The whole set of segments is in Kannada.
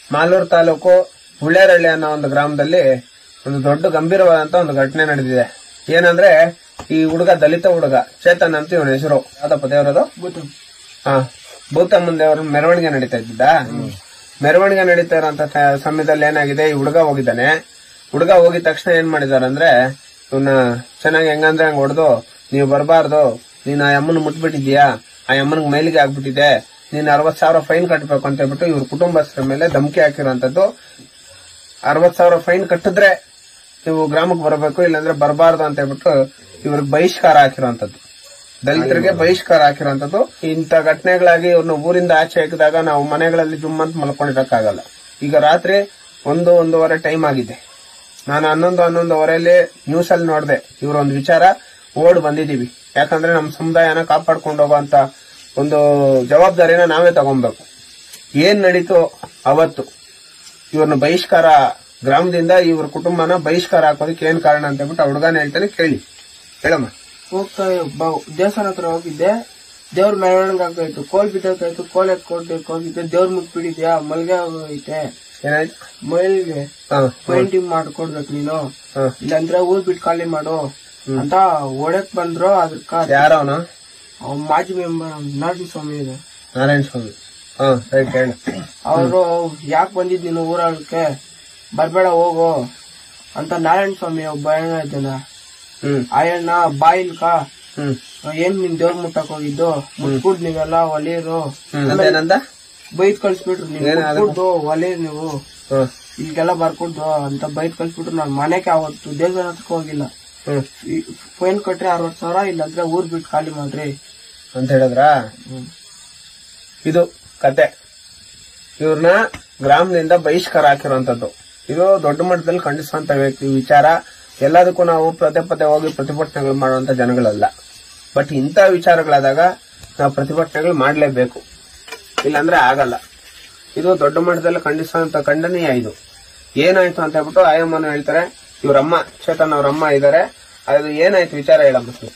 ಮಾಲೂರು ತಾಲೂಕು ಹುಳ್ಳೇರಳ್ಳಿ ಅನ್ನೋ ಒಂದು ಗ್ರಾಮದಲ್ಲಿ ಒಂದು ದೊಡ್ಡ ಗಂಭೀರವಾದಂತ ಒಂದು ಘಟನೆ ನಡೆದಿದೆ ಏನಂದ್ರೆ ಈ ಹುಡುಗ ದಲಿತ ಹುಡುಗ ಚೇತನ್ ಅಂತ ಇವನ ಹೆಸರು ಯಾವ್ದಪ್ಪ ದೇವರದು ಹಾ ಭೂತಮ್ಮನ ದೇವರ ಮೆರವಣಿಗೆ ನಡೀತಾ ಇದ್ದಿದ್ದ ಮೆರವಣಿಗೆ ನಡೀತಾ ಇರೋಂತ ಟ- ಸಮಯದಲ್ಲಿ ಏನಾಗಿದೆ ಈ ಹುಡುಗ ಹೋಗಿದ್ದಾನೆ ಹುಡುಗ ಹೋಗಿದ ತಕ್ಷಣ ಏನ್ ಮಾಡಿದಾರೆ ಅಂದ್ರೆ ಇವನ್ನ ಚೆನ್ನಾಗಿ ಹೆಂಗಂದ್ರೆ ಹಂಗ ಹೊಡೆದು ನೀವು ಬರಬಾರ್ದು ನೀನ್ ಆ ಅಮ್ಮನ ಮುಟ್ಬಿಟ್ಟಿದ್ಯಾ ಆ ಅಮ್ಮನಿಗೆ ಮೇಲಿಗೆ ಆಗ್ಬಿಟ್ಟಿದೆ ನೀನ್ ಅರವತ್ ಸಾವಿರ ಫೈನ್ ಕಟ್ಟಬೇಕು ಅಂತ ಹೇಳ್ಬಿಟ್ಟು ಇವ್ರ ಕುಟುಂಬಸ್ಥರ ಮೇಲೆ ಧಮಕಿ ಹಾಕಿರೋಂಥದ್ದು ಅರವತ್ ಸಾವಿರ ಫೈನ್ ಕಟ್ಟಿದ್ರೆ ನೀವು ಗ್ರಾಮಕ್ಕೆ ಬರಬೇಕು ಇಲ್ಲಾಂದ್ರೆ ಬರಬಾರ್ದು ಅಂತ ಹೇಳ್ಬಿಟ್ಟು ಇವ್ರಿಗೆ ಬಹಿಷ್ಕಾರ ಹಾಕಿರೋಂಥದ್ದು ದಲಿತರಿಗೆ ಬಹಿಷ್ಕಾರ ಹಾಕಿರೋಂಥದ್ದು ಇಂಥ ಘಟನೆಗಳಾಗಿ ಇವ್ರನ್ನ ಊರಿಂದ ಆಚೆ ಹಾಕಿದಾಗ ನಾವು ಮನೆಗಳಲ್ಲಿ ಜುಮ್ಮಂತ ಮಲ್ಕೊಂಡಿರಕ್ಕಾಗಲ್ಲ ಈಗ ರಾತ್ರಿ ಒಂದು ಒಂದೂವರೆ ಟೈಮ್ ಆಗಿದೆ ನಾನು ಹನ್ನೊಂದು ಹನ್ನೊಂದುವರೆಯಲ್ಲಿ ನ್ಯೂಸ್ ಅಲ್ಲಿ ನೋಡಿದೆ ಇವ್ರ ಒಂದು ವಿಚಾರ ಓಡ್ ಬಂದಿದೀವಿ ಯಾಕಂದ್ರೆ ನಮ್ಮ ಸಮುದಾಯನ ಕಾಪಾಡ್ಕೊಂಡು ಹೋಗುವಂತ ಒಂದು ಜವಾಬ್ದಾರಿನ ನಾವೇ ತಗೊಬೇಕು ಏನ್ ನಡೀತು ಅವತ್ತು ಇವ್ರನ್ನ ಬಹಿಷ್ಕಾರ ಗ್ರಾಮದಿಂದ ಇವ್ರ ಕುಟುಂಬನ ಬಹಿಷ್ಕಾರ ಹಾಕೋದಕ್ಕೆ ಏನ್ ಕಾರಣ ಅಂತ ಹೇಳ್ಬಿಟ್ಟು ಆ ಹುಡುಗನ ಹೇಳ್ತಾನೆ ಕೇಳಿ ಹೇಳಮ್ಮ ಹೋಗ್ತಾ ಬ- ದೇವಸ್ಥಾನ ಹತ್ರ ಹೋಗಿದ್ದೆ ದೇವ್ರ ಮೆರವಣಿಗೆ ಆಗ್ತಾಯಿತ್ತು ಕೋಲ್ ಬಿದ್ದೋಗ್ತಾಯಿತ್ತು ಕೋಲ್ ಎತ್ಕೊಡ್ಬೇಕು ಹೋಗಿದ್ದೆ ದೇವ್ರ ಮುಟ್ಬಿಟ್ಟಿದ್ಯಾ ಮಲ್ಗೆ ಹೋಗೈತೆ ಏನಾಯ್ತು ಮೈಲ್ಗೆ ಹಾ ಪೇಂಟಿಂಗ್ ಮಾಡ್ಕೊಡ್ಬೇಕು ನೀನು ಹಾ ಇಲ್ಲಾಂದ್ರೆ ಊರ್ ಬಿಟ್ಟು ಖಾಲಿ ಮಾಡು ಅಂತ ಓಡಕ್ ಬಂದ್ರು ಅದಕ್ಕ ಯಾರವನು ಅವ್ನ್ ಮಾಜಿ ಮೆಂಬರ್ ನಾರಾಯಣ ಸ್ವಾಮಿ ಇದೆ ನಾರಾಯಣ ಸ್ವಾಮಿ ಹಾ ರೈಟ್ ಹೇಳು ಅವರು ಯಾಕೆ ಬಂದಿದ್ ನೀನು ಊರಾಗಕ್ಕೆ ಬರ್ಬೇಡ ಹೋಗು ಅಂತ ನಾರಾಯಣ ಸ್ವಾಮಿ ಒಬ್ಬ ಅಣ್ಣ ಇದ್ದಾನ ಹ್ಮ್ ಅಯ್ಯಣ್ಣ ಬಾಯಿಲ್ಕ ಹ್ಮ್ ಏನ್ ನಿನ್ ದೇವ್ರ ಮುಟ್ಟಕ್ ಹೋಗಿದ್ದು ಮುಟ್ಬಿಡ್ ನೀವೆಲ್ಲ ಒಲೀರು ಹ್ಮ್ ಅದೇನಂದ ಬೈದ್ ಕಳ್ಸ್ಬಿಟ್ರು ನೀವು ಏನ್ ಅದು? ಮುಟ್ಬಿಡ್ದು ಒಲೀರ್ ನೀವು ಹ್ಮ್ ಈಗೆಲ್ಲ ಬರ್ಕೊಡ್ದು ಅಂತ ಬೈದ್ ಕಳ್ಸ್ಬಿಟ್ರು ನಾನ್ ಮನೆಗೆ ಅವತ್ತು ದೇವಸ್ಥಾನ ಹತ್ರಕ್ಕೆ ಹೋಗಿಲ್ಲ ಹ್ಮ್ ಫೈನ್ ಕೊಟ್ರೆ ಅರವತ್ ಸಾವಿರ ಇಲ್ಲಾಂದ್ರೆ ಊರ್ ಬಿಟ್ಟು ಖಾಲಿ ಮಾಡ್ರಿ ಅಂತ ಹೇಳಿದ್ರಾ ಇದು ಕತೆ ಇವ್ರನ್ನ ಗ್ರಾಮದಿಂದ ಬಹಿಷ್ಕಾರ ಹಾಕಿರುವಂತದ್ದು ಇದು ದೊಡ್ಡ ಮಟ್ಟದಲ್ಲಿ ಖಂಡಿಸುವಂತ ವ್ಯಕ್ತಿ ವಿಚಾರ ಎಲ್ಲದಕ್ಕೂ ನಾವು ಪದೇ ಪದೇ ಹೋಗಿ ಪ್ರತಿಭಟನೆಗಳು ಮಾಡುವಂತ ಜನಗಳಲ್ಲ ಬಟ್ ಇಂಥ ವಿಚಾರಗಳಾದಾಗ ನಾವು ಪ್ರತಿಭಟನೆಗಳು ಮಾಡಲೇಬೇಕು ಇಲ್ಲಾಂದ್ರೆ ಆಗಲ್ಲ ಇದು ದೊಡ್ಡ ಮಟ್ಟದಲ್ಲಿ ಖಂಡಿಸುವಂತ ಖಂಡನೀಯ ಇದು ಏನಾಯ್ತು ಅಂತ ಹೇಳ್ಬಿಟ್ಟು ಆಯಮ್ಮನ ಹೇಳ್ತಾರೆ ಇವ್ರಮ್ಮ ಚೇತನ್ ಅವ್ರಮ್ಮ ಇದಾರೆ ಅದು ಏನಾಯ್ತು ವಿಚಾರ ಹೇಳಮ್ಮ ಸ್ವಲ್ಪ.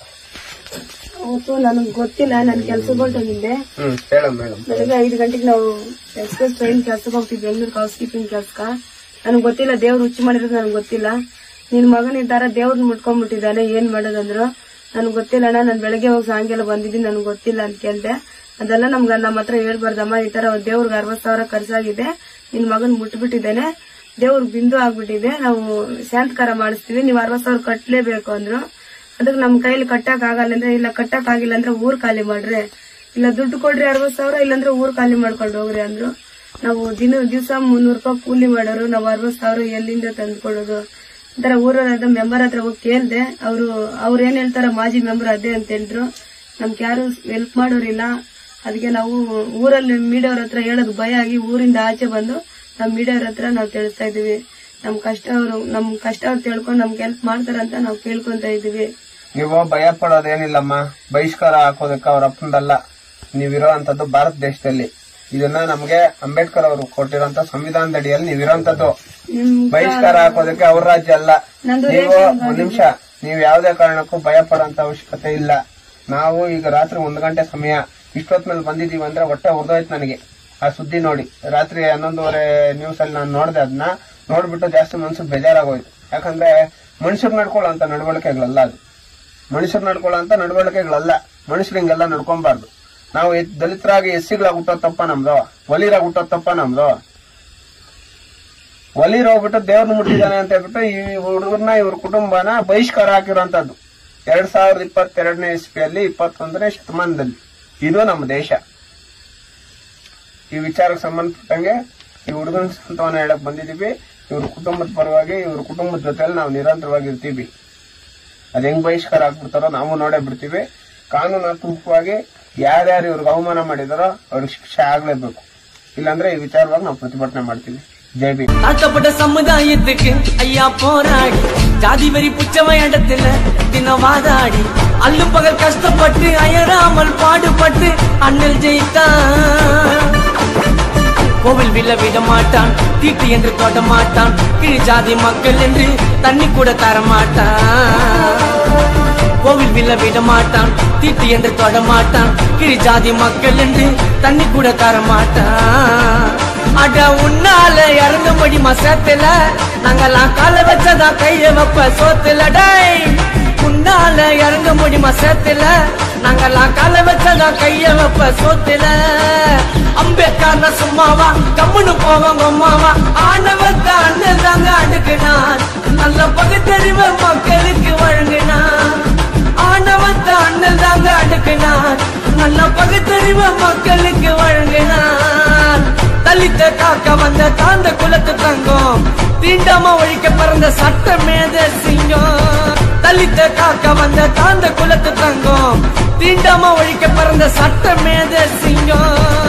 ಅವತ್ತು ನನಗೆ ಗೊತ್ತಿಲ್ಲ ನಾನು ಕೆಲ್ಸಕ್ಕೆ ಹೊರಟೋಗಿದ್ದೆ ಹ್ಮ್ ಹೇಳಮ್ಮ ಮೇಡಮ್ ಬೆಳಗ್ಗೆ ಐದು ಗಂಟೆಗೆ ನಾವು ಎಕ್ಸ್ಪ್ರೆಸ್ ಟ್ರೈನ್ ಕೆಲ್ಸಕ್ಕೆ ಹೋಗ್ತಿದ್ವಿ ಬೆಂಗಳೂರು ಹೌಸ್ ಕೀಪಿಂಗ್ ಕೆಲ್ಸಕ್ಕ ನನಗೆ ಗೊತ್ತಿಲ್ಲ ದೇವ್ರು ಹುಚ್ಚು ಮಾಡಿರೋದು ನನಗೆ ಗೊತ್ತಿಲ್ಲ ನಿನ್ ಮಗನ ಈ ತರ ದೇವ್ರನ್ನ ಮುಟ್ಕೊಂಡ್ಬಿಟ್ಟಿದ್ದಾನೆ ಏನ್ ಮಾಡೋದಂದ್ರು ನನಗೆ ಗೊತ್ತಿಲ್ಲ ಅಣ್ಣ ನಾನು ಬೆಳಗ್ಗೆ ಹೋಗಿ ಸಾಯಂಕಾಲ ಬಂದಿದ್ದೀನಿ ನನಗೆ ಗೊತ್ತಿಲ್ಲ ಅಂತ ಕೇಳ್ದೆ ಅದೆಲ್ಲ ನಮ್ಗೆ ನಮ್ಮ ಹತ್ರ ಹೇಳ್ಬಾರ್ದಮ್ಮ ಈ ತರ ದೇವ್ರಿಗೆ ಅರವತ್ ಸಾವಿರ ಖರ್ಚಾಗಿದೆ ನಿನ್ ಮಗನ್ ಮುಟ್ಬಿಟ್ಟಿದ್ದೇನೆ ದೇವ್ರಿಗೆ ಬಿಂದು ಆಗ್ಬಿಟ್ಟಿದೆ ನಾವು ಶಾಂತಕಾರ ಮಾಡಿಸ್ತೀವಿ ನೀವು ಅರವತ್ ಸಾವಿರ ಕಟ್ಲೇಬೇಕು ಅಂದ್ರು ಅದಕ್ಕೆ ನಮ್ ಕೈಲಿ ಕಟ್ಟಕ್ ಆಗಲ್ಲ ಅಂದ್ರೆ ಇಲ್ಲ ಕಟ್ಟಕ್ ಆಗಿಲ್ಲ ಅಂದ್ರೆ ಊರ್ ಖಾಲಿ ಮಾಡ್ರಿ ಇಲ್ಲ ದುಡ್ಡು ಕೊಡ್ರಿ ಅರವತ್ ಸಾವಿರ ಇಲ್ಲಾಂದ್ರೆ ಊರ್ ಖಾಲಿ ಮಾಡ್ಕೊಂಡು ಹೋಗ್ರಿ ಅಂದ್ರು ನಾವು ದಿನ ದಿವಸ ಮುನ್ನೂರು ರೂಪಾಯಿ ಕೂಲಿ ಮಾಡೋರು ನಾವು ಅರವತ್ ಸಾವಿರ ಎಲ್ಲಿಂದ ತಂದ್ಕೊಡೋದು ಒಂಥರ ಊರದ ಮೆಂಬರ್ ಹತ್ರ ಹೋಗಿ ಕೇಳ್ದೆ ಅವರು ಅವ್ರು ಏನ್ ಹೇಳ್ತಾರ ಮಾಜಿ ಮೆಂಬರ್ ಅದೇ ಅಂತ ಹೇಳಿದ್ರು ನಮ್ಗೆ ಯಾರು ಹೆಲ್ಪ್ ಮಾಡೋರಿಲ್ಲ ಅದಕ್ಕೆ ನಾವು ಊರಲ್ಲಿ ಮೀಡಿಯೋರ್ ಹತ್ರ ಹೇಳೋದು ಭಯ ಆಗಿ ಊರಿಂದ ಆಚೆ ಬಂದು ನಮ್ ಮೀಡಿಯೋರ್ ಹತ್ರ ನಾವು ತಿಳಿಸ್ತಾ ಇದೀವಿ ನಮ್ ಕಷ್ಟ ಅವರು ನಮ್ ಕಷ್ಟ ಅವ್ರು ತಿಳ್ಕೊಂಡು ನಮ್ಗೆ ಹೆಲ್ಪ್ ಮಾಡ್ತಾರಂತ ನಾವು ಕೇಳ್ಕೊಂತ ಇದೀವಿ ನೀವು ಭಯ ಪಡೋದೇನಿಲ್ಲಮ್ಮ ಬಹಿಷ್ಕಾರ ಹಾಕೋದಕ್ಕೆ ಅವ್ರ ಅಪ್ಪಂದಲ್ಲ ನೀವಿರೋಂಥದ್ದು ಭಾರತ ದೇಶದಲ್ಲಿ ಇದನ್ನ ನಮ್ಗೆ ಅಂಬೇಡ್ಕರ್ ಅವರು ಕೊಟ್ಟಿರೋಂತ ಸಂವಿಧಾನದ ಅಡಿಯಲ್ಲಿ ನೀವಿರೋಂಥದ್ದು ನಿಮ್ ಬಹಿಷ್ಕಾರ ಹಾಕೋದಕ್ಕೆ ಅವ್ರ ರಾಜ್ಯ ಅಲ್ಲ ನಂದು ನೀವು ಒಂದ್ ನಿಮಿಷ ನೀವು ಯಾವ್ದೇ ಕಾರಣಕ್ಕೂ ಭಯ ಪಡೋಂತ ಅವಶ್ಯಕತೆ ಇಲ್ಲ ನಾವು ಈಗ ರಾತ್ರಿ ಒಂದ್ ಗಂಟೆ ಸಮಯ ಇಷ್ಟೊತ್ನಲ್ಲಿ ಬಂದಿದೀವಿ ಅಂದ್ರೆ ಹೊಟ್ಟೆ ಹೊರದೋಯ್ತು ನನಗೆ ಆ ಸುದ್ದಿ ನೋಡಿ ರಾತ್ರಿ ಹನ್ನೊಂದುವರೆ ನ್ಯೂಸ್ ಅಲ್ಲಿ ನಾನು ನೋಡಿದೆ ಅದನ್ನ ನೋಡ್ಬಿಟ್ಟು ಜಾಸ್ತಿ ಮನ್ಸಿಗೆ ಬೇಜಾರಾಗೋಯ್ತು ಯಾಕಂದ್ರೆ ಮನುಷ್ಯರು ನಡ್ಕೊಳ್ಳೋ ಅಂತ ನಡವಳಿಕೆಗಳಲ್ಲ ಅದು ಮನುಷ್ಯರು ನಡ್ಕೊಳ್ಳೋ ಅಂತ ನಡವಳಿಕೆಗಳಲ್ಲ ಮನುಷ್ಯರು ಹಿಂಗೆಲ್ಲ ನಡ್ಕೊಬಾರ್ದು ನಾವು ಎ- ದಲಿತರಾಗಿ ಎಸ್ಸಿಗಳಾಗಿ ಹುಟ್ಟೋದ್ ತಪ್ಪ ನಮ್ದು ಒಲಿರಾಗಿ ಹುಟ್ಟೋದ್ ತಪ್ಪ ನಮ್ದು ಒಲಿರ್ ಹೋಗ್ಬಿಟ್ಟು ದೇವ್ರನ್ನ ಮುಟ್ಟಿದ್ದಾನೆ ಅಂತ ಹೇಳ್ಬಿಟ್ಟು ಈ ಹುಡುಗರನ್ನ ಇವ್ರ ಕುಟುಂಬನ ಬಹಿಷ್ಕಾರ ಹಾಕಿರೋಂಥದ್ದು ಎರಡ್ ಸಾವಿರದ ಇಪ್ಪತ್ತೆರಡನೇ ಇಸ್ವಿಯಲ್ಲಿ ಇಪ್ಪತ್ತೊಂದನೇ ಶತಮಾನದಲ್ಲಿ ಇದು ನಮ್ಮ ದೇಶ ಈ ವಿಚಾರಕ್ಕೆ ಸಂಬಂಧಪಟ್ಟಂಗೆ ಈ ಹುಡುಗನ ಸಂತವನ್ನ ಹೇಳಕ್ ಬಂದಿದೀವಿ ಇವ್ರ ಕುಟುಂಬದ ಪರವಾಗಿ ಇವ್ರ ಕುಟುಂಬದ ಜೊತೆಲಿ ನಾವು ನಿರಂತರವಾಗಿ ಇರ್ತೀವಿ ಅದ್ ಹೆಂಗ್ ಬಹಿಷ್ಕಾರ ಹಾಕ್ಬಿಡ್ತಾರೋ ನಾವು ನೋಡೇ ಬಿಡ್ತೀವಿ ಕಾನೂನಾತ್ಮಕವಾಗಿ ಯಾರ್ಯಾರು ಇವ್ರಿಗೆ ಅವಮಾನ ಮಾಡಿದಾರೋ ಅವ್ರಿಗೆ ಶಿಕ್ಷೆ ಆಗ್ಲೇಬೇಕು ಇಲ್ಲಾಂದ್ರೆ ಈ ವಿಚಾರವಾಗಿ ನಾವು ಪ್ರತಿಭಟನೆ ಮಾಡ್ತೀವಿ ಜೈ ಭೀಮ್ தாழ்த்தப்பட்ட சமுதாயத்துக்கு ஐயா போராடி ஜாதி வரி புச்சமை இடத்துல தின வாதாடி அள்ளு பகல் கஷ்டப்பட்டு அயராமல் பாடுபட்டு அண்ணல் ஜெயித்தான் கோவில் வில்ல விட மாட்டான் தீட்டு என்று தொட மாட்டான் கீழ் ஜாதி மக்கள் என்று தண்ணி கூட தர மாட்டான் கோவில் வில்ல விட மாட்டான் தீட்டு என்று தொட மாட்டான் கீழ் ஜாதி மக்கள் என்று தண்ணி கூட தர மாட்டான் அட உன்னால இறங்க முடியுமா சேத்துல நாங்கெல்லாம் கால வச்சதா கைய வைப்ப சோத்துல டேய் உன்னால இறங்க முடியுமா சேத்துல நாங்கெல்லாம் கால வச்சதா கைய வைப்ப சோத்துல அம்பேத்கர் சும்மாவா கம்முன்னு போவாங்க அம்மாவா ஆண்டவத்த அண்ணன் தாங்க அடுக்குனார் நல்ல பகுத்தறிவு மக்களுக்கு வழங்கினார் ஆண்டவத்த அண்ணன் தாங்க அடுக்கினார் நல்ல பகுத்தறிவு மக்களுக்கு வழங்கினார் தலித்த காக்க வந்த தாந்த குலத்து தங்கம் தீண்டாம ஒழிக்க பிறந்த சட்டமேத சிங்கம் தலித்த காக்க வந்த தாந்த குலத்து தங்கம் தீண்டாம ஒழிக்க பிறந்த சட்டமேத சிங்கம்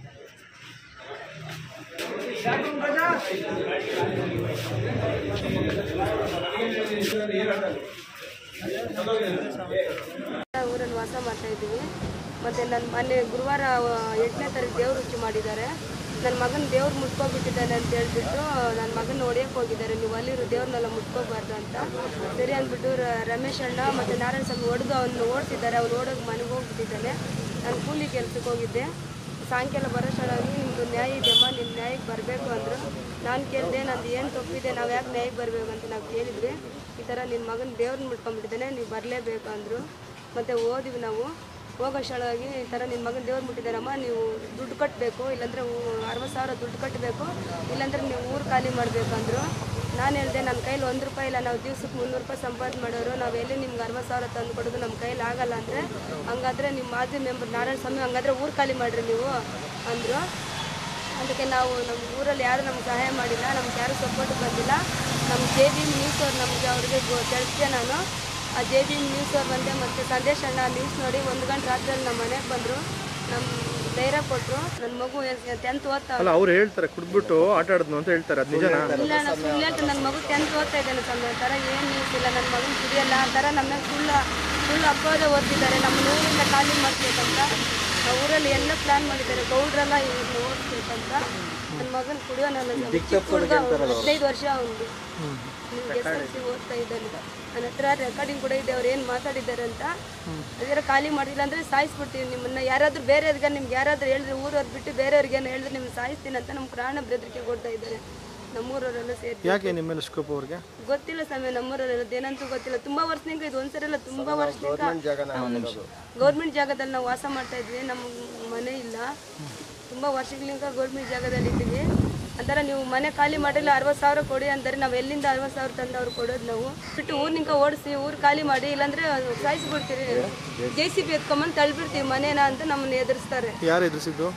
ಊರಲ್ಲಿ ವಾಸ ಮಾಡ್ತಾ ಇದ್ದೀವಿ ಮತ್ತೆ ನನ್ನ ಮೊನ್ನೆ ಗುರುವಾರ ಆ, ಎಂಟನೇ ತಾರೀಕು ದೇವ್ರ ರುಚಿ ಮಾಡಿದ್ದಾರೆ ನನ್ನ ಮಗನ ದೇವ್ರು ಮುಟ್ಕೋಬಿಟ್ಟಿದ್ದಾನೆ ಅಂತ ಹೇಳ್ಬಿಟ್ಟು ನನ್ನ ಮಗನ ಹೊಡಿಯಕ್ಕೆ ಹೋಗಿದ್ದಾರೆ ನೀವು ಅಲ್ಲಿರೋ ದೇವ್ರನ್ನೆಲ್ಲ ಮುಟ್ಕೋಬಾರ್ದು ಅಂತ ಸರಿ ಅಂದ್ಬಿಟ್ಟು ರ- ರಮೇಶ್ ಅಣ್ಣ ಮತ್ತು ನಾರಾಯಣ ಸ್ವಾಮಿ ಹೊಡೆದು ಅವನು ಓಡಿಸಿದ್ದಾರೆ ಅವ್ನು ಓಡೋಗಿ ಮನೆಗೆ ಹೋಗ್ಬಿಟ್ಟಿದ್ದಾನೆ ನಾನು ಕೂಲಿ ಕೆಲ್ಸಕ್ಕೆ ಹೋಗಿದ್ದೆ ಸಾಯಂಕಾಲ ಬರೋಷ್ಟೊಳಗೆ ನಿಮ್ಮದು ನ್ಯಾಯ ಇದೆಯಮ್ಮ ನಿಮ್ಮ ನ್ಯಾಯಕ್ಕೆ ಬರಬೇಕು ಅಂದರು ನಾನು ಕೇಳಿದೆ ನಂದು ಏನು ತಪ್ಪಿದೆ ನಾವು ಯಾಕೆ ನ್ಯಾಯಕ್ಕೆ ಬರಬೇಕು ಅಂತ ನಾವು ಕೇಳಿದ್ವಿ ಈ ಥರ ನಿನ್ನ ಮಗನ ದೇವ್ರನ್ನ ಮುಟ್ಕೊಂಡ್ಬಿಟ್ಟಿದ್ದಾನೆ ನೀವು ಬರಲೇಬೇಕು ಅಂದರು ಮತ್ತು ಓದಿವಿ ನಾವು ಹೋಗೋಷ್ಟೊಳಗೆ ಈ ಥರ ನಿನ್ನ ಮಗನ ದೇವ್ರು ಮುಟ್ಟಿದ್ದಾರಮ್ಮ ನೀವು ದುಡ್ಡು ಕಟ್ಟಬೇಕು ಇಲ್ಲಾಂದರೆ ಅರವತ್ತು ಸಾವಿರ ದುಡ್ಡು ಕಟ್ಟಬೇಕು ಇಲ್ಲಾಂದ್ರೆ ನೀವು ಊರು ಖಾಲಿ ಮಾಡಬೇಕು ಅಂದರು ನಾನು ಹೇಳಿದೆ ನನ್ನ ಕೈಲಿ ಒಂದು ರೂಪಾಯಿ ಇಲ್ಲ ನಾವು ದಿವ್ಸಕ್ಕೆ ಮುನ್ನೂರು ರೂಪಾಯಿ ಸಂಪಾದನೆ ಮಾಡೋರು ನಾವು ಎಲ್ಲಿ ನಿಮ್ಗೆ ಅರವತ್ತು ಸಾವಿರ ತಂದು ಕೊಡೋದು ನಮ್ಮ ಕೈಲಿ ಆಗಲ್ಲ ಅಂದರೆ ಹಂಗಾದ್ರೆ ನಿಮ್ಮ ಮಾಜಿ ಮೆಂಬರ್ ನಾರಾಯಣ ಸ್ವಾಮಿ ಹಂಗಾದ್ರೆ ಊರು ಖಾಲಿ ಮಾಡಿರಿ ನೀವು ಅಂದರು ಅದಕ್ಕೆ ನಾವು ನಮ್ಮ ಊರಲ್ಲಿ ಯಾರು ನಮ್ಗೆ ಸಹಾಯ ಮಾಡಿಲ್ಲ ನಮ್ಗೆ ಯಾರು ಸಪೋರ್ಟ್ ಬಂದಿಲ್ಲ ನಮ್ಮ ಜೆ ಬಿ ನ್ಯೂಸ್ ಅವ್ರು ನಮಗೆ ಅವ್ರಿಗೆ ಗೊ- ತಿಳಿಸ್ದೆ ನಾನು ಆ ಜೆ ಬಿ ನ್ಯೂಸ್ ಅವ್ರು ಬಂದೆ ಮತ್ತು ಸಂದೇಶ್ ಅಣ್ಣ ನ್ಯೂಸ್ ನೋಡಿ ಒಂದು ಗಂಟೆ ರಾತ್ರಿಯಲ್ಲಿ ನಮ್ಮ ಮನೆಗೆ ಬಂದರು ನಮ್ಮ ಧೈರ್ಯ ಕೊಟ್ಟರು ನನ್ನ ಮಗು ಟೆಂತ್ ಓದ್ತಾ ಅಲ್ಲ ಅವ್ರು ಹೇಳ್ತಾರೆ ಕುಡ್ಬಿಟ್ಟು ಆಟ ಆಡಿದ್ನು ಅಂತ ಹೇಳ್ತಾರೆ ಅದು ನಿಜನಾ ಇಲ್ಲ ನಾ ಸುಳ್ಳು ಹೇಳ್ತೀನಿ ನನ್ನ ಮಗು ಟೆಂತ್ ಓದ್ತಾ ಇದ್ದಾನೆ ಸ್ವಾಮಿ ಆ ಥರ ಏನು ನ್ಯೂಸ್ ಇಲ್ಲ ನನ್ನ ಮಗನ ಕುಡಿಯಲ್ಲ ಆ ಥರ ನಮ್ಮ ಸುಳ್ಳು ಸುಳ್ಳು ಅಪ್ಪೋದೆ ಓದ್ತಿದ್ದಾರೆ ನಮ್ಮ ಊರಿಂದ ಖಾಲಿ ಮಾಡ್ಬೇಕಂತ ಆ ಊರಲ್ಲಿ ಎಲ್ಲ ಪ್ಲಾನ್ ಮಾಡಿದ್ದಾರೆ ಗೌಡ್ರೆಲ್ಲ ಇವ್ರನ್ನ ಓಡಿಸ್ಬೇಕಂತ ನನ್ನ ಮಗನ ಕುಡಿಯೋನಲ್ಲ ಸ್ವಾಮಿ. ಚಿಕ್ಕ ಹುಡುಗ ಅವ್ನು, ಹದಿನೈದು ವರ್ಷ ಅವನಿಗೆ ಎಸ್ ಎಲ್ ಸಿ ಓದ್ತಾ ಇದ್ದಾನೆ ನನ್ನ ಹತ್ರ ರೆಕಾರ್ಡಿಂಗ್ ಕೂಡ ಇದೆ ಅವ್ರು ಏನು ಮಾತಾಡಿದ್ದಾರೆ ಅಂತ ಅದೇರ ಖಾಲಿ ಮಾಡಿಲ್ಲ ಅಂದ್ರೆ ಸಾಯಿಸ್ಬಿಡ್ತೀವಿ ನಿಮ್ಮನ್ನ ಯಾರಾದ್ರೂ ಬೇರೆಯವ್ರಿಗೆ ನಿಮ್ಗೆ ಯಾರಾದ್ರೂ ಹೇಳಿದ್ರೆ ಊರವ್ರು ಬಿಟ್ಟು ಬೇರೆಯವ್ರಿಗೆ ಏನು ಹೇಳಿದ್ರೆ ನಿಮ್ಗೆ ಸಾಯಿಸ್ತೀನಿ ಅಂತ ನಮ್ಮ ಪ್ರಾಣ ಬೆದರಿಕೆ ಕೊಡ್ತಾ ಇದ್ದಾರೆ ನಮ್ಮೂರವರೆಲ್ಲ ಸೇರಿ ಯಾಕೆ ನಿಮ್ಮ ಮೇಲೆ ಸ್ಕೋಪ್ ಅವ್ರಿಗೆ ಗೊತ್ತಿಲ್ಲ ಸಮಯ ನಮ್ಮೂರಲ್ಲ ಏನಂತೂ ಗೊತ್ತಿಲ್ಲ ತುಂಬಾ ವರ್ಷದಿಂದ ಇದು ಒಂದ್ಸರಿಲ್ಲ ತುಂಬಾ ವರ್ಷದಿಂದ ಗೌರ್ಮೆಂಟ್ ಜಾಗದಲ್ಲಿ ನಾವು ವಾಸ ಮಾಡ್ತಾ ಇದ್ವಿ ನಮ್ಮ ಮನೆ ಇಲ್ಲ ತುಂಬಾ ವರ್ಷಗಳಿಂದ ಗೌರ್ಮೆಂಟ್ ಜಾಗದಲ್ಲಿ ಇದ್ದೀವಿ ಅಂತಾರೆ ನೀವು ಮನೆ ಖಾಲಿ ಮಾಡಿಲ್ಲ ಅರವತ್ತು ಸಾವಿರ ಕೊಡಿ ಅಂತಾರೆ ನಾವು ಎಲ್ಲಿಂದ ಅರವತ್ತು ಸಾವಿರ ತಂದು ಅವ್ರು ಕೊಡೋದು ನಾವು ಬಿಟ್ಟು ಊರ್ನಿಂಕ ಓಡಿಸಿ ಊರು ಖಾಲಿ ಮಾಡಿ ಇಲ್ಲಾಂದ್ರೆ ಸಾಯಿಸ್ಬಿಡ್ತೀರಿ ಜೆ ಸಿ ಬಿ ಎತ್ಕೊಂಬಂದು ತಳ್ಬಿಡ್ತೀವಿ ಮನೇನ ಅಂತ ನಮ್ಮನ್ನ ಎದುರಿಸ್ತಾರೆ ಯಾರು ಎದುರಿಸಿದ್ದು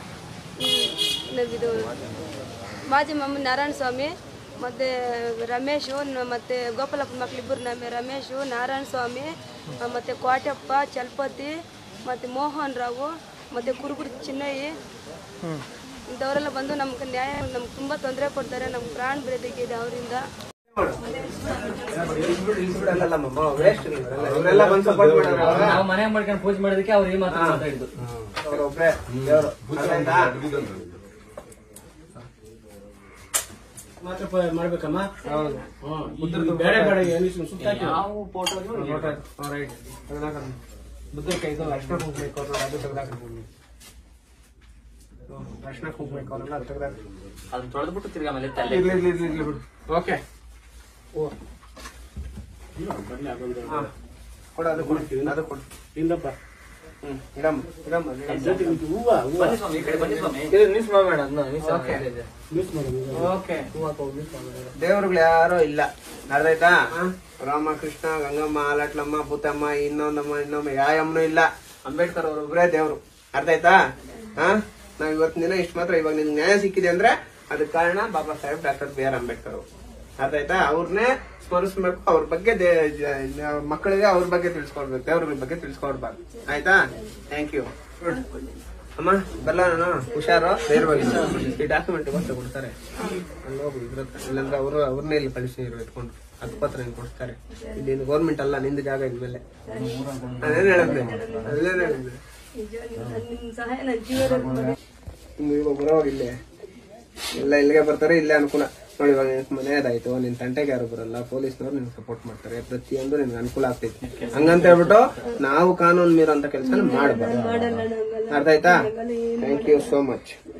ಇದು ಮಾಜಿ ಮಮ್ಮ ನಾರಾಯಣ ಸ್ವಾಮಿ ಮತ್ತೆ ರಮೇಶು ನ- ಮತ್ತೆ ಗೋಪಾಲಪ್ಪ ಮಕ್ಳಿಬ್ಬರು ನಮ್ಮ ರಮೇಶು ನಾರಾಯಣ ಸ್ವಾಮಿ ಆ, ಮತ್ತೆ ಕೋಟಪ್ಪ ಚಲಪತಿ ಮತ್ತೆ ಮೋಹನ್ ರಾವು ಮತ್ತೆ ಕುರುಗುರು ಚಿನ್ನಯ್ಯ ಇಂಥವರೆಲ್ಲ ಬಂದು ನಮ್ಗೆ ನ್ಯಾಯ ನಮ್ಗೆ ತುಂಬಾ ತೊಂದರೆ ಕೊಡ್ತಾರೆ ನಮ್ಗೆ ಪ್ರಾಣ ಬೆದರಿಕೆ ಇದೆ ಅವರಿಂದ ಇವರೆಲ್ಲ ಬಂದು ಸಪೋರ್ಟ್ ಮಾಡೋರು ನಾವು ಮನೆ ಮಾಡ್ಕೊಂಡು ಪೂಜೆ ಮಾಡೋದಕ್ಕೆ ಅವ್ರು ಈ ಮಾತು ಮಾತಾಡಿದ್ದು ಅವ್ರೊಬ್ರೇ ದೇವ್ರು ಅರ್ಥಾಯ್ತಾ? ಮಾತ್ರ ಪ- ಮಾಡ್ಬೇಕಮ್ಮ ಹೌದು ಹ್ಮ್. ಈ ಬೇರೆ ಬೇರೆ ಎಲ್ಲಿಸು ಸುತ್ತ ಹಾಕಿ. ನಾವು ಫೋಟೋ ರೈಟ್ ತೆಗ್ದಾಕಂಡು ಬುದ್ಧ ಕೈದು ಅರ್ಶನ ಕುಂಕುಮ ಇಕ್ಕೋರು ಅದು ತೆಗ್ದಾಕಂಡು ಅರ್ಶನ ಕುಂಕುಮ ಇಕ್ಕೋರಲ್ಲ ಅದು ತೆಗ್ದಾಕ ಅದನ್ನ ತೊಳೆದ್ಬಿಟ್ಟು ತಿರ್ಗಾ ಆಮೇಲೆ ತಲೆ ಇರ್ಲಿ ಇರ್ಲಿ ಇರ್ಲಿ ಇರ್ಲಿ ಬಿಡು ಓಕೆ ಹಾ ಕೊಡು ಅದು ಕೊಡು ಅದು ಕೊಡು ಇಲ್ಲಪ್ಪ ಹ್ಮ್ ಇಡಮ್ಮ ಇಡಮ್ಮ ಇಡಮ್ಮ. ಜೊತೆಗೆ ಇದು ಹೂವ ಹೂವ ಬನ್ನಿ ಸ್ವಾಮಿ ಈ ಕಡೆ ಬನ್ನಿ ಸ್ವಾಮಿ ಓಕೆ ದೇವ್ರುಗಳು ಯಾರೋ ಇಲ್ಲ ಅರ್ಧಾಯ್ತಾ ರಾಮ ಕೃಷ್ಣ ಗಂಗಮ್ಮ ಆಲಟ್ಲಮ್ಮ ಪುತ್ತಮ್ಮ ಇನ್ನೊಂದಮ್ಮ ಇನ್ನೊಮ್ಮ ಯಾಯಮ್ಮನೂ ಇಲ್ಲ ಅಂಬೇಡ್ಕರ್ ಅವರೊಬ್ರೇ ದೇವ್ರು ಅರ್ಧಾಯ್ತಾ ಹಾ ನಾವ್ ಇವತ್ತಿನ ದಿನ ಇಷ್ಟು ಮಾತ್ರ ಇವಾಗ ನಿಮ್ಗೆ ನ್ಯಾಯ ಸಿಕ್ಕಿದೆ ಅಂದ್ರೆ ಅದಕ್ಕೆ ಕಾರಣ Baba Saheb doctor B R Ambedkar ಅವರು ಅರ್ಧಾಯ್ತಾ ಅವ್ರನ್ನೇ ಸ್ಮರಿಸ್ಬೇಕು ಅವ್ರ ಬಗ್ಗೆ ದೇ- ಜ- ಮಕ್ಕಳಿಗೆ ಅವ್ರ ಬಗ್ಗೆ ತಿಳ್ಸ್ಕೊಡ್ಬೇಕು ದೇವ್ರ ಬಗ್ಗೆ ತಿಳ್ಸ್ಕೊಡ್ಬಾರ್ದು ಆಯ್ತಾ ಥ್ಯಾಂಕ್ ಯು ಅಮ್ಮ ಬರಲ್ಲ ನಾನು ಹುಷಾರು ಧೈರ್ಯವಾಗಿ ಈ ಡಾಕ್ಯುಮೆಂಟ್ ಗೊತ್ತ ಕೊಡ್ತಾರೆ ಅಲ್ಲಿ ಹೋಗು ಇದ್ರ ಹತ್ರ. ಇಲ್ಲಾಂದ್ರೆ ಅವರು ಅವ್ರನ್ನೇ ಇಲ್ಲಿ ಕಳಿಸಿ ಇವ್ರು ಎತ್ಕೊಂಡು ಹತ್ತು ಪತ್ರ ಹಿಂಗ್ ಕೊಡ್ತಾರೆ ಇಲ್ಲಿ ಗೌರ್ಮೆಂಟ್ ಅಲ್ಲ ನಿಂದ ಜಾಗ ಇದ್ಮೇಲೆ ಅದೇನ್ ಹೇಳಿದ್ದೆ ಅದೇನ್ ಹೇಳಿದ್ದೆ ನಿಮ್ ಸಹಾಯ ನನ್ನ ಜೀವನ ನಿಮ್ಗೆ ಇವಾಗ ಬರೋವಾಗ ಇಲ್ಲೇ ಎಲ್ಲ ಇಲ್ಲಿಗೆ ಬರ್ತಾರೆ ಇಲ್ಲೇ ಅನುಕೂಲ ನೋಡಿ ಇವಾಗ ನಿನ್ ಮನೆಯದಾಯ್ತು ನಿನ್ ತಂಟೆಗೆ ಯಾರು ಬರಲ್ಲ ಪೊಲೀಸ್ನವ್ರು ನಿನ್ಗೆ ಸಪೋರ್ಟ್ ಮಾಡ್ತಾರೆ ಪ್ರತಿಯೊಂದು ನಿನ್ಗೆ ಅನುಕೂಲ ಆಗ್ತೈತಿ ಹಂಗಂತ ಹೇಳ್ಬಿಟ್ಟು ನಾವು ಕಾನೂನು ಮೀರೋ ಅಂತ ಕೆಲಸ ಮಾಡಬಾರ್ದು ಅರ್ಥ ಆಯ್ತಾ ಥ್ಯಾಂಕ್ ಯು ಸೋ ಮಚ್